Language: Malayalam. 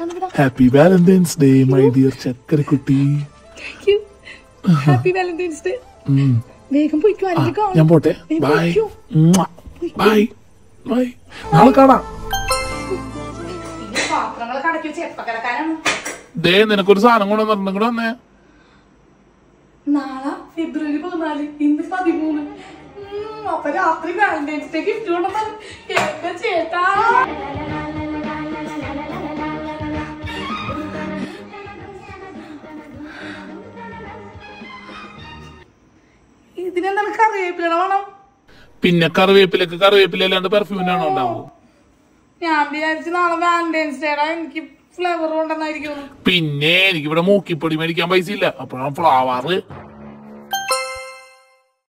Happy valentine's day my dear ചക്കരക്കുട്ടി ഹാപ്പി വാലന്റൈൻസ് ഡേ ഉം. വേഗം പോയിക്കോ ആരെങ്കിലും കാണും. ഞാൻ പോട്ടെ വേഗം ബൈ പോയിക്കോ. ബൈ ബൈ നാളെ കാണാം ഈ പാത്രങ്ങളൊക്കെ അടക്കി വെച്ച് എപ്പ കിടക്കാനാണ് ദേ നിനക്കൊരു സാധനം കൊണ്ടുവന്നിട്ടുണ്ട് ഇങ്ങോട്ട് വന്നേ നാളെ ഫെബ്രുവരി പതിനാല് ഇന്ന് പതിമൂന്ന് ഉം, അപ്പൊ രാത്രി വാലന്റൈൻസ് ഡേ ഗിഫ്റ്റ് കൊണ്ടുവന്നാൽ എന്റെ ചേട്ടാ ഇതിനെന്താണ് കറിവേപ്പില വേണം പിന്നെ കറിവേപ്പിലൊക്കെ കറിവേപ്പില അല്ലാണ്ട് പെർഫ്യൂമിനാണോ ഉണ്ടാവും ഞാൻ വിചാരിച്ചു നാളെ വാലന്റൈൻസ് ഡേടാ എനിക്ക് ഫ്ലേവർ കൊണ്ടെന്നായിരിക്കും പിന്നെ എനിക്കിവിടെ മൂക്കിപ്പൊടി മേടിക്കാൻ പൈസ ഇല്ല അപ്പോഴാണ് ഫ്ലവർ